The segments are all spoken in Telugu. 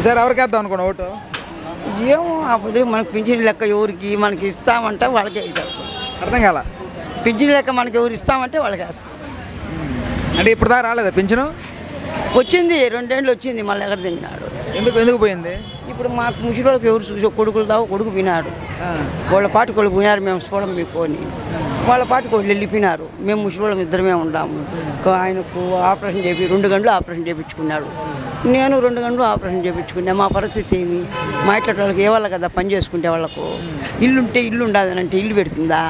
ఈసారి ఎవరికి వేద్దాం అనుకోండి ఓటు ఏమో ఆ పొద్దు మనకి పింఛన్ లెక్క ఎవరికి మనకి ఇస్తామంటే వాళ్ళకే ఇస్తారు అర్థం కాల పింఛన్ లెక్క మనకి ఎవరు ఇస్తామంటే వాళ్ళకి వేస్తాం అంటే ఇప్పుడు దాకా రాలేదా పింఛను వచ్చింది రెండేళ్ళు వచ్చింది మళ్ళీ ఎక్కడ తిన్నాడు ఎందుకు ఎందుకు పోయింది ఇప్పుడు మాకు ముసలికి ఎవరు చూసే కొడుకులు దావు కొడుకు వినాడు ఆ, వాళ్ళ పాటి కొడుకు వినారు మేము చూడం మీకోని వాళ్ళ పాటి కొడుకు వెళ్ళిపోయినారు మేము ముసలి ఇద్దరమే ఉన్నాము ఇంకా ఆయనకు ఆపరేషన్ చేపి రెండు గంటలు ఆపరేషన్ చేయించుకున్నాడు నేను రెండు గంటలు ఆపరేషన్ చేయించుకున్నా మా పరిస్థితి ఏమి మా ఇట్ల వాళ్ళకి ఇవ్వాలి కదా పని చేసుకుంటే వాళ్ళకు ఇల్లు ఉంటే ఇల్లు ఉండదు ఇల్లు పెడుతుందా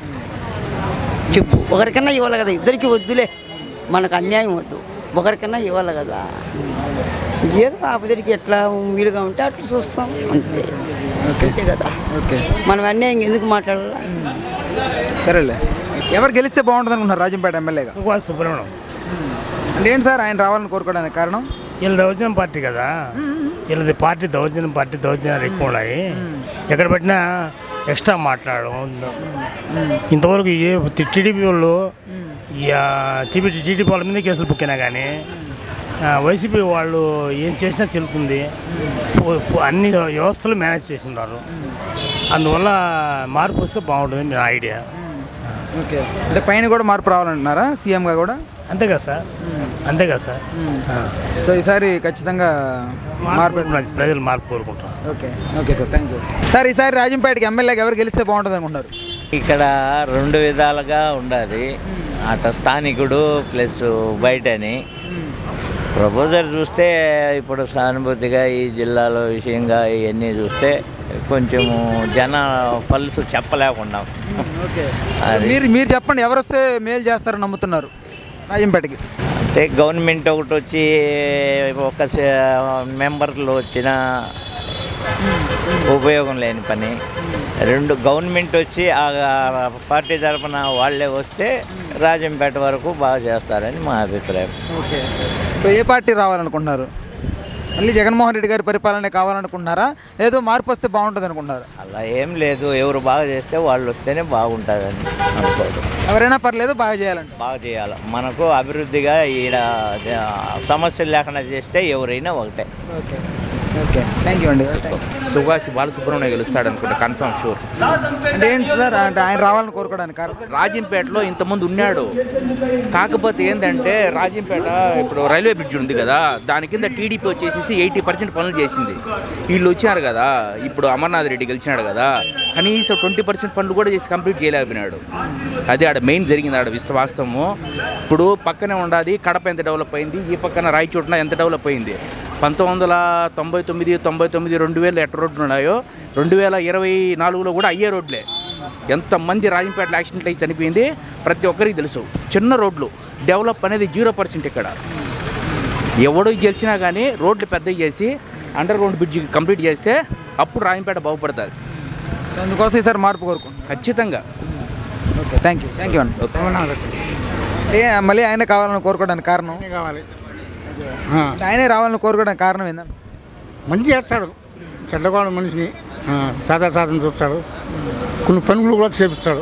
చెప్పు ఒకరికన్నా ఇవ్వాలి కదా ఇద్దరికి వద్దులే మనకు అన్యాయం వద్దు ఒకరికన్నా ఇవ్వాలి కదా ఏదో ఆపదరికి ఎట్లా వీలుగా ఉంటే అట్లా చూస్తాం అంతే అంతే కదా ఓకే మనం అన్యాయం ఎందుకు మాట్లాడాలి సరేలే ఎవరు గెలిస్తే బాగుంటుంది అనుకుంటున్నారు రాజంపేట ఎమ్మెల్యేగా సుభాష్ సుబ్రహ్మణ్యం అంటే ఏంటి సార్ ఆయన రావాలని కోరుకోవడానికి కారణం వీళ్ళ దౌర్జన్యం పార్టీ కదా వీళ్ళది పార్టీ దౌర్జన్యం పార్టీ దౌర్జన్యాలు ఎక్కువ ఉన్నాయి ఎక్కడ పెట్టినా ఎక్స్ట్రా మాట్లాడడం ఇంతవరకు ఏ టీడీపీ వాళ్ళు టీడీపీ టీడీపీ వాళ్ళ మీద కేసులు బుక్కినా కానీ ఆ, వైసీపీ వాళ్ళు ఏం చేసినా చెల్లుతుంది పో- పో- అన్ని వ్యవస్థలు మేనేజ్ చేసి ఉన్నారు అందువల్ల మార్పు వస్తే బాగుంటుంది నా ఐడియా ఓకే అంటే పైన కూడా మార్పు రావాలంటున్నారా సీఎంగా కూడా అంతే కదా సార్ అంతే కదా సార్ ఆ. సో ఈసారి ఖచ్చితంగా మార్పు మార్పు ప్రజలు మార్పు కోరుకుంటారు okay okay sir thank you sir ఈసారి రాజంపేటకి ఎమ్మెల్యేగా ఎవరు గెలిస్తే బాగుంటుంది అనుకుంటున్నారు ఇక్కడ రెండు విధాలుగా ఉండాలి అటు స్థానికుడు ప్లస్ బయటని ప్రపోజల్ చూస్తే ఇప్పుడు సానుభూతిగా ఈ జిల్లాలో విషయంగా ఇవన్నీ చూస్తే కొంచెము జన పల్సు చెప్పలేకుండా ఓకే అది. మీరు మీరు చెప్పండి ఎవరు వస్తే మేలు చేస్తారని నమ్ముతున్నారు రాజంపేటకి అంటే గవర్నమెంట్ ఒకటి వచ్చి ఒక స- మెంబర్లు వచ్చిన ఉపయోగం లేని పని రెండు గవర్నమెంట్ వచ్చి ఆ పార్టీ తరఫున వాళ్ళే వస్తే రాజంపేట వరకు బాగా చేస్తారని మా అభిప్రాయం ఓకే సో ఏ పార్టీ రావాలనుకుంటున్నారు మళ్ళీ జగన్మోహన్ రెడ్డి గారి పరిపాలన కావాలనుకుంటున్నారా లేదు మార్పు వస్తే బాగుంటుంది అనుకుంటున్నారా అలా ఏం లేదు ఎవరు బాగా చేస్తే వాళ్ళు వస్తేనే బాగుంటుందని అనుకోదు ఎవరైనా పర్లేదు బాగా చేయాలండి బాగా చేయాలి మనకు అభివృద్ధిగా ఈడ ఆ, సమస్యలు లేకుండా చేస్తే ఎవరైనా ఒకటే ఓకే ఓకే థ్యాంక్ యూ అండి సుభాష్ బాలసుబ్రహ్మణ్యం గెలుస్తాడు అనుకుంటా కన్ఫర్మ్ షూర్ అంటే ఏంటి సార్ అంటే ఆయన రావాలని కోరుకోవడానికి కారణం రాజంపేటలో ఇంతమంది ఉన్నాడు కాకపోతే ఏంటంటే రాజంపేట ఇప్పుడు రైల్వే బ్రిడ్జ్ ఉంది కదా దాని కింద టీడీపీ వచ్చేసి ఎయిటీ పర్సెంట్ పనులు చేసింది వీళ్ళు వచ్చినారు కదా ఇప్పుడు అమర్నాథ్ రెడ్డి గెలిచినాడు కదా కనీసం ట్వంటీ పర్సెంట్ పనులు కూడా చేసి కంప్లీట్ చేయలేకపోయినాడు అదే ఆడ మెయిన్ జరిగింది ఆడ విస్త వాస్తవము ఇప్పుడు పక్కనే ఉండాది కడప ఎంత డెవలప్ అయింది ఈ పక్కన రాయచోటున ఎంత డెవలప్ అయింది పంతొమ్మిది వందల తొంభై తొమ్మిది తొంభై తొమ్మిది రెండు వేలు ఎట్ట రోడ్లు ఉన్నాయో రెండు వేల ఇరవై నాలుగులో కూడా అయ్యే రోడ్లే ఎంతమంది రాజంపేటలో యాక్సిడెంట్లు అయి చనిపోయింది ప్రతి ఒక్కరికి తెలుసు చిన్న రోడ్లు డెవలప్ అనేది జీరో పర్సెంట్ ఇక్కడ ఎవడు గెలిచినా కానీ రోడ్లు పెద్దవి చేసి అండర్ గ్రౌండ్ బ్రిడ్జ్ కంప్లీట్ చేస్తే అప్పుడు రాజంపేట బాగుపడుతుంది సో అందుకోసం ఈసారి మార్పు కోరుకుంటున్నాను ఖచ్చితంగా okay thank you thank you అండి ఏ మళ్ళీ ఆయనే కావాలని కోరుకోవడానికి కారణం కావాలి అంటే ఆయనే రావాలని కోరుకోవడానికి కారణం ఏంటంటే మంచి చేస్తాడు చెడ్డగోడ మనిషిని ఆ, పేద సాధన చూస్తాడు కొన్ని పనులు కూడా చేపిస్తాడు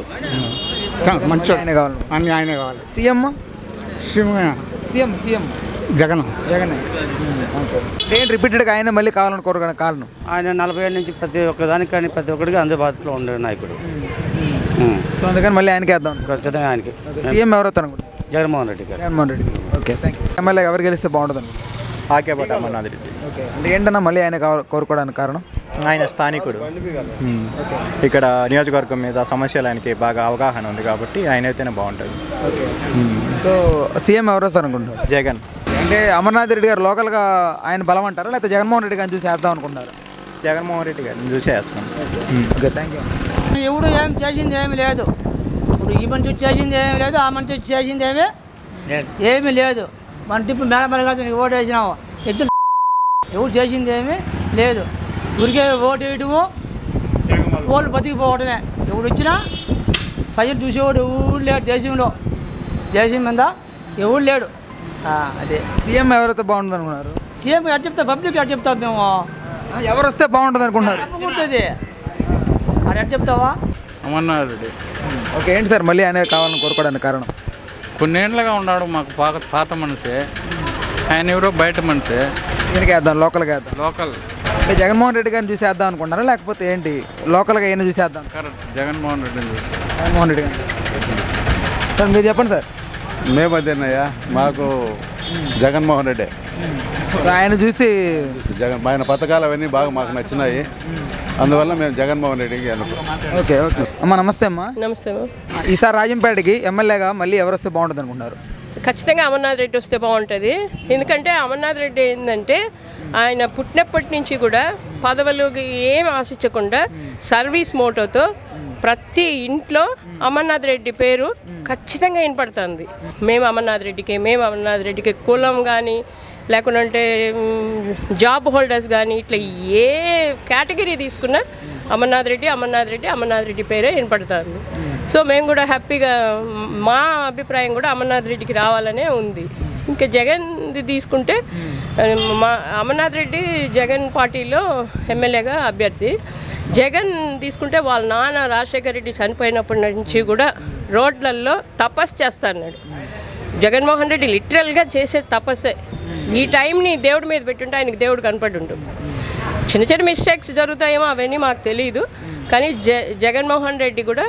మంచి ఆయనే కావాలి అన్ని ఆయనే కావాలి CM CM CM CM Jagan Jagan okay ఏంటి రిపీటెడ్గా ఆయన మళ్ళీ కావాలని కోరుకోవడానికి కారణం ఆయన నలభై ఏళ్ళ నుంచి ప్రతి ఒక్క దానికి కానీ ప్రతి ఒక్కరికి అందుబాటులో ఉండే నాయకుడు ఉం. సో అందుకని మళ్ళీ ఆయనకి వేద్దాం ఖచ్చితంగా ఆయనకి సీఎం ఎవరైతే అనుకుంటారు Jaganmohan Reddy garu Jaganmohan Reddy okay thank you MLA ఎవరు గెలిస్తే బాగుంటుంది అనుకుంటున్నారు? ఆకేపట అమర్నాథ్ రెడ్డి ఓకే అంటే ఏంటన్నా మళ్ళీ ఆయన కావ- కోరుకోవడానికి కారణం ఆయన స్థానికుడు మ్మ్. ఇక్కడ నియోజకవర్గం మీద సమస్యలు ఆయనకి బాగా అవగాహన ఉంది కాబట్టి ఆయన అయితేనే బాగుంటుంది ఓకే సో సీఎం ఎవరు వస్తారు అనుకుంటున్నారు జగన్ అంటే అమర్నాథ్ రెడ్డి గారు లోకల్గా ఆయన బలం అంటారా లేకపోతే జగన్మోహన్ రెడ్డి గారిని చూసి వేద్దాం అనుకుంటున్నారు జగన్మోహన్ రెడ్డి గారిని చూసే వేస్తున్నాం ఓకే థ్యాంక్ యూ ఎవడు ఏం చేసింది ఏమి లేదు ఇప్పుడు ఈ మనిషి వచ్చి చేసింది ఏమి లేదు ఆ మనిషి వచ్చి చేసింది ఏమి ఏమీ లేదు మన టిప్పు మేడం మరి ఓటు వేసినాము ఇద్దరు ఎవరు చేసింది ఏమీ లేదు ఊరికే ఓటు వేయటము ఓట్లు బతికిపోవటమే ఎవడు వచ్చినా ప్రజలు చూసేవాడు ఎవడు లేడు దేశంలో దేశం మీద ఎవడు లేడు ఆ, అదే సీఎం ఎవరైతే బాగుంటుంది అనుకున్నారు సీఎం ఎట్ చెప్తా పబ్లిక్ ఎట్ చెప్తాం మేము ఆ, ఎవరు వస్తే బాగుంటుంది అనుకుంటున్నారు చెప్పకూడుతుంది అది ఎట్ చెప్తావా అమర్నాథ్ రెడ్డి ఓకే ఏంటి సార్ మళ్ళీ ఆయన కావాలని కోరుకోవడానికి కారణం కొన్నేళ్ళగా ఉన్నాడు మాకు పాత పాత మనిషి ఆయన ఎవరో బయట మనిషి దీనికి వేద్దాం లోకల్గా వేద్దాం లోకల్ అంటే జగన్మోహన్ రెడ్డి గారిని చూసేద్దాం అనుకుంటున్నారా లేకపోతే ఏంటి లోకల్గా ఏమైనా చూసేద్దాం కరెక్ట్ జగన్మోహన్ రెడ్డి జగన్మోహన్ రెడ్డి గారు సార్ మీరు చెప్పండి సార్ మేము అదేనయ్యా మాకు జగన్మోహన్ రెడ్డి ఆయన చూసి జగన్ ఆయన పథకాలు అవన్నీ బాగా మాకు నచ్చినాయి అందువల్ల మేము జగన్మోహన్ రెడ్డికి అనుకున్నాం ఓకే ఓకే అమ్మా నమస్తే అమ్మా నమస్తే అమ్మ. ఈసారి రాజంపేటకి ఎమ్మెల్యేగా మళ్ళీ ఎవరు వస్తే బాగుంటుంది అనుకుంటున్నారు ఖచ్చితంగా అమర్నాథ్ రెడ్డి వస్తే బాగుంటుంది ఎందుకంటే అమర్నాథ్ రెడ్డి ఏంటంటే ఆయన పుట్టినప్పటి నుంచి కూడా పదవులకు ఏం ఆశించకుండా సర్వీస్ మోటోతో ప్రతి ఇంట్లో అమర్నాథ్ రెడ్డి పేరు ఖచ్చితంగా వినపడుతుంది మేము అమర్నాథ్ రెడ్డికి మేము అమర్నాథ్ రెడ్డికి కులం కానీ లేకుంటే మ్, జాబ్ హోల్డర్స్ కానీ ఇట్లా ఏ కేటగిరీ తీసుకున్నా అమర్నాథ్ రెడ్డి అమర్నాథ్ రెడ్డి అమర్నాథ్ రెడ్డి పేరే వినపడుతుంది సో మేము కూడా హ్యాపీగా మా అభిప్రాయం కూడా అమర్నాథ్ రెడ్డికి రావాలనే ఉంది ఇంకా జగన్ది తీసుకుంటే ఆ, మా అమర్నాథ్ రెడ్డి జగన్ పార్టీలో ఎమ్మెల్యేగా అభ్యర్థి జగన్ తీసుకుంటే వాళ్ళ నాన్న రాజశేఖర రెడ్డి చనిపోయినప్పటి నుంచి కూడా రోడ్లల్లో తపస్సు చేస్తాడు జగన్మోహన్ రెడ్డి లిటరల్గా చేసే తపస్సే ఈ టైంని దేవుడి మీద పెట్టుంటే ఆయనకి దేవుడు కనపడి ఉంటుంది చిన్న చిన్న మిస్టేక్స్ జరుగుతాయేమో అవన్నీ మాకు తెలియదు కానీ జ జగన్మోహన్ రెడ్డి కూడా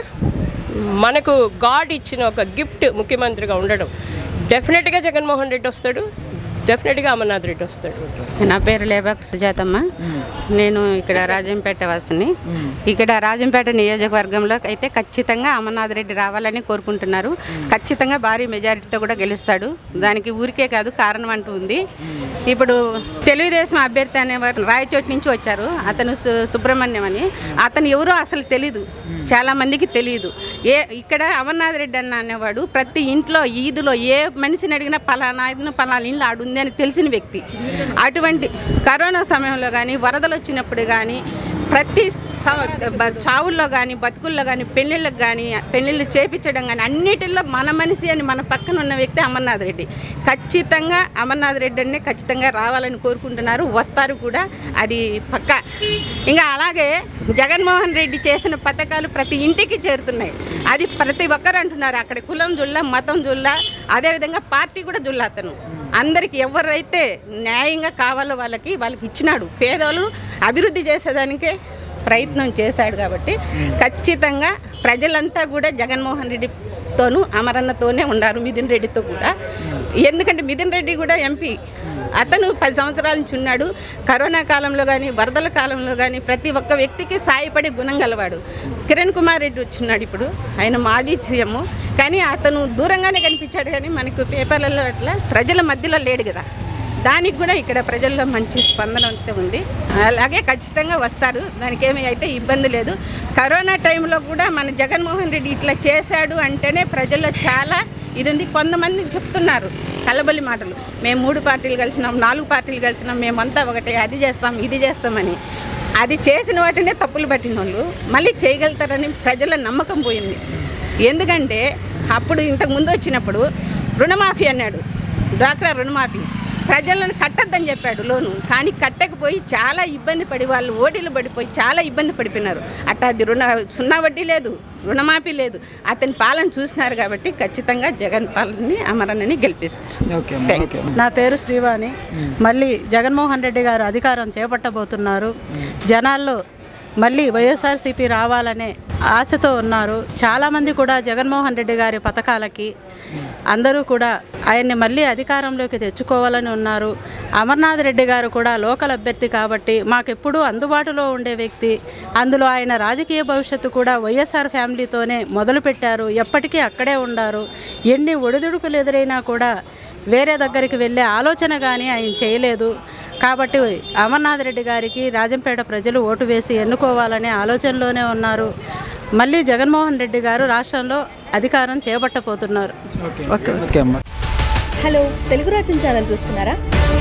మనకు గాడ్ ఇచ్చిన ఒక గిఫ్ట్ ముఖ్యమంత్రిగా ఉండడం డెఫినెట్గా జగన్మోహన్ రెడ్డి వస్తాడు డెఫినెట్గా అమర్నాథ్ రెడ్డి వస్తాడు నా పేరు లేబాక్ సుజాతమ్మ నేను ఇక్కడ రాజంపేట వాసిని ఇక్కడ రాజంపేట నియోజకవర్గంలో అయితే ఖచ్చితంగా అమర్నాథ్ రెడ్డి రావాలని కోరుకుంటున్నారు ఖచ్చితంగా భారీ మెజారిటీతో కూడా గెలుస్తాడు దానికి ఊరికే కాదు కారణం అంటూ ఉంది ఇప్పుడు తెలుగుదేశం అభ్యర్థి అనేవారు రాయచోటి నుంచి వచ్చారు అతను సు- సుబ్రహ్మణ్యం అని అతను ఎవరో అసలు తెలీదు చాలా మందికి తెలియదు ఏ ఇక్కడ అమర్నాథ్ రెడ్డి అన్న అనేవాడు ప్రతి ఇంట్లో ఈదులో ఏ మనిషిని అడిగినా పలానా ఇది పలానా ఇల్లు ఆడుంది అని తెలిసిన వ్యక్తి అటువంటి కరోనా సమయంలో కానీ వరదలు వచ్చినప్పుడు కానీ ప్రతి స- బ- చావుల్లో కానీ బతుకుల్లో కానీ పెళ్ళిళ్ళకి కానీ పెళ్ళిళ్ళు చేపించడం కానీ అన్నిటిలో మన మనిషి అని మన పక్కన ఉన్న వ్యక్తి అమర్నాథ్ రెడ్డి ఖచ్చితంగా అమర్నాథ్ రెడ్డి అనే ఖచ్చితంగా రావాలని కోరుకుంటున్నారు వస్తారు కూడా అది పక్క ఇంకా అలాగే జగన్మోహన్ రెడ్డి చేసిన పథకాలు ప్రతి ఇంటికి చేరుతున్నాయి అది ప్రతి ఒక్కరు అంటున్నారు అక్కడ కులం జుల్లా మతం జుల్లా అదేవిధంగా పార్టీ కూడా జుల్లా అతను అందరికి ఎవరైతే న్యాయంగా కావాలో వాళ్ళకి వాళ్ళకి ఇచ్చినాడు పేదవాళ్ళు అభివృద్ధి చేసేదానికే ప్రయత్నం చేశాడు కాబట్టి ఖచ్చితంగా ప్రజలంతా కూడా జగన్మోహన్ రెడ్డితోనూ అమరన్నతోనే ఉన్నారు మిథున్ రెడ్డితో కూడా ఎందుకంటే మిథున్ రెడ్డి కూడా ఎంపీ అతను పది సంవత్సరాల నుంచి ఉన్నాడు కరోనా కాలంలో కానీ వరదల కాలంలో కానీ ప్రతి ఒక్క వ్యక్తికి సాయపడే గుణం గలవాడు కిరణ్ కుమార్ రెడ్డి వచ్చిన్నాడు ఇప్పుడు ఆయన మాజీ సీఎం కానీ అతను దూరంగానే కనిపించాడు కానీ మనకు పేపర్లలో అట్లా ప్రజల మధ్యలో లేడు కదా దానికి కూడా ఇక్కడ ప్రజల్లో మంచి స్పందన అయితే ఉంది అలాగే ఖచ్చితంగా వస్తారు దానికి ఏమి అయితే ఇబ్బంది లేదు కరోనా టైంలో కూడా మన జగన్మోహన్ రెడ్డి ఇట్లా చేశాడు అంటేనే ప్రజల్లో చాలా ఇది ఉంది కొంతమంది చెప్తున్నారు కలబలి మాటలు మేము మూడు పార్టీలు కలిసినాం నాలుగు పార్టీలు కలిసినాం మేమంతా ఒకటే అది చేస్తాం ఇది చేస్తామని అది చేసిన వాటినే తప్పులు పట్టిన వాళ్ళు మళ్ళీ చేయగలుగుతారని ప్రజల నమ్మకం పోయింది ఎందుకంటే అప్పుడు ఇంతకు ముందు వచ్చినప్పుడు రుణమాఫీ అన్నాడు డ్వాక్రా రుణమాఫీ ప్రజలను కట్టద్దని చెప్పాడు లోను కానీ కట్టకపోయి చాలా ఇబ్బంది పడి వాళ్ళు ఓటీలు పడిపోయి చాలా ఇబ్బంది పడిపోయినారు అట్టా అది రుణ సున్నా వడ్డీ లేదు రుణమాఫీ లేదు అతని పాలన చూసినారు కాబట్టి ఖచ్చితంగా జగన్ పాలనని అమరన్నని గెలిపిస్తారు ఓకే థ్యాంక్ యూ నా పేరు శ్రీవాణి మళ్ళీ జగన్మోహన్ రెడ్డి గారు అధికారం చేపట్టబోతున్నారు జనాల్లో మళ్ళీ వైఎస్ఆర్సీపీ రావాలనే ఆశతో ఉన్నారు చాలామంది కూడా జగన్మోహన్ రెడ్డి గారి పథకాలకి అందరూ కూడా ఆయన్ని మళ్ళీ అధికారంలోకి తెచ్చుకోవాలని ఉన్నారు అమర్నాథ్ రెడ్డి గారు కూడా లోకల్ అభ్యర్థి కాబట్టి మాకెప్పుడూ అందుబాటులో ఉండే వ్యక్తి అందులో ఆయన రాజకీయ భవిష్యత్తు కూడా వైఎస్ఆర్ ఫ్యామిలీతోనే మొదలుపెట్టారు ఎప్పటికీ అక్కడే ఉండారు ఎన్ని ఒడిదుడుకులు ఎదురైనా కూడా వేరే దగ్గరికి వెళ్ళే ఆలోచన కానీ ఆయన చేయలేదు కాబట్టి అమర్నాథ్ రెడ్డి గారికి రాజంపేట ప్రజలు ఓటు వేసి ఎన్నుకోవాలనే ఆలోచనలోనే ఉన్నారు మళ్ళీ జగన్మోహన్ రెడ్డి గారు రాష్ట్రంలో అధికారం చేపట్టబోతున్నారు ఓకే ఓకే అమ్మా హలో తెలుగు రాజ్యం ఛానల్ చూస్తున్నారా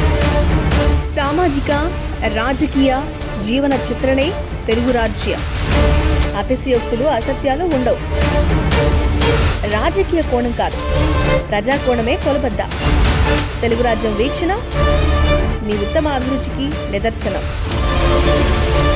సామాజిక రాజకీయ జీవన చిత్రణే తెలుగు రాజ్యం అతిశయోక్తులు అసత్యాలు ఉండవు రాజకీయ కోణం కాదు ప్రజా కోణమే కొలబద్ద తెలుగు రాజ్యం వీక్షణ మీ ఉత్తమ అభిరుచికి నిదర్శనం